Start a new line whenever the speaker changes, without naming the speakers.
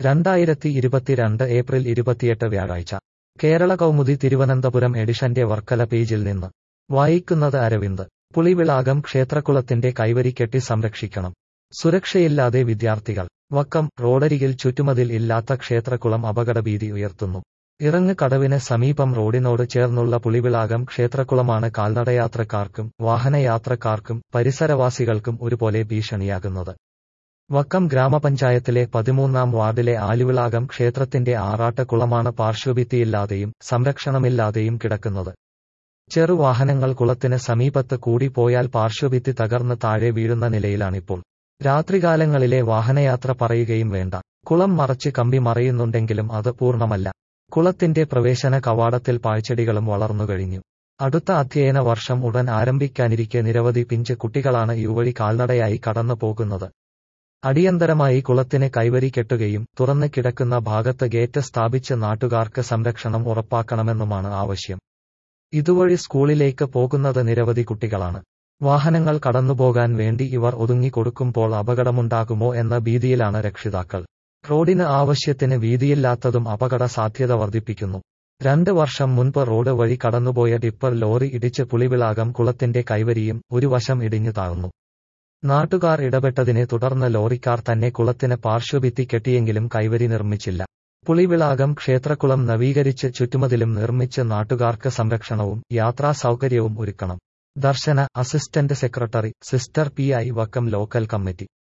രണ്ടായിരത്തി ഇരുപത്തിരണ്ട് ഏപ്രിൽ ഇരുപത്തിയെട്ട് വ്യാഴാഴ്ച കേരള കൗമുദി തിരുവനന്തപുരം എഡിഷന്റെ വർക്കല പേജിൽ നിന്ന് വായിക്കുന്നത് അരവിന്ദ് പുളിവിളാകം ക്ഷേത്രക്കുളത്തിന്റെ കൈവരി കെട്ടി സംരക്ഷിക്കണം സുരക്ഷയില്ലാതെ വിദ്യാർത്ഥികൾ വക്കം റോഡരികിൽ ചുറ്റുമതിൽ ഇല്ലാത്ത ക്ഷേത്രക്കുളം അപകടഭീതി ഉയർത്തുന്നു ഇറങ്ങ് കടവിന് സമീപം റോഡിനോട് ചേർന്നുള്ള പുളിവിളാകം ക്ഷേത്രക്കുളമാണ് കാൽനടയാത്രക്കാർക്കും വാഹനയാത്രക്കാർക്കും പരിസരവാസികൾക്കും ഒരുപോലെ ഭീഷണിയാകുന്നത് വക്കം ഗ്രാമപഞ്ചായത്തിലെ പതിമൂന്നാം വാർഡിലെ ആലുവിളാകം ക്ഷേത്രത്തിന്റെ ആറാട്ടുകുളമാണ് പാർശ്വഭിത്തിയില്ലാതെയും സംരക്ഷണമില്ലാതെയും കിടക്കുന്നത് ചെറുവാഹനങ്ങൾ കുളത്തിന് സമീപത്ത് കൂടി പോയാൽ പാർശ്വഭിത്തി തകർന്ന് താഴെ വീഴുന്ന നിലയിലാണിപ്പോൾ രാത്രികാലങ്ങളിലെ വാഹനയാത്ര പറയുകയും വേണ്ട കുളം മറച്ച് കമ്പി മറയുന്നുണ്ടെങ്കിലും അത് പൂർണ്ണമല്ല കുളത്തിന്റെ പ്രവേശന കവാടത്തിൽ പാഴ്ചെടികളും വളർന്നുകഴിഞ്ഞു അടുത്ത അധ്യയന വർഷം ഉടൻ ആരംഭിക്കാനിരിക്കെ നിരവധി പിഞ്ച് കുട്ടികളാണ് ഇതുവഴി കാൽനടയായി കടന്നു പോകുന്നത് അടിയന്തരമായി കുളത്തിന് കൈവരി കെട്ടുകയും തുറന്നു കിടക്കുന്ന ഭാഗത്ത് ഗേറ്റ് സ്ഥാപിച്ച് നാട്ടുകാർക്ക് സംരക്ഷണം ഉറപ്പാക്കണമെന്നുമാണ് ആവശ്യം ഇതുവഴി സ്കൂളിലേക്ക് പോകുന്നത് നിരവധി കുട്ടികളാണ് വാഹനങ്ങൾ കടന്നുപോകാൻ വേണ്ടി ഇവർ ഒതുങ്ങിക്കൊടുക്കുമ്പോൾ അപകടമുണ്ടാകുമോ എന്ന ഭീതിയിലാണ് രക്ഷിതാക്കൾ റോഡിന് ആവശ്യത്തിന് വീതിയില്ലാത്തതും അപകട സാധ്യത വർദ്ധിപ്പിക്കുന്നു രണ്ട് വർഷം മുൻപ് റോഡ് വഴി കടന്നുപോയ ടിപ്പർ ലോറി ഇടിച്ച് പുളിവിളാകം കുളത്തിന്റെ കൈവരിയും ഒരു വശം ഇടിഞ്ഞു താഴ്ന്നു നാട്ടുകാർ ഇടപെട്ടതിനെ തുടർന്ന് ലോറിക്കാർ തന്നെ കുളത്തിന് പാർശ്വഭിത്തി കെട്ടിയെങ്കിലും കൈവരി നിർമ്മിച്ചില്ല പുളിവിളാകം ക്ഷേത്രക്കുളം നവീകരിച്ച് ചുറ്റുമതിലും നിർമ്മിച്ച് നാട്ടുകാർക്ക് സംരക്ഷണവും യാത്രാ സൗകര്യവും ഒരുക്കണം Darshana assistant secretary sister P I Vakkom local committee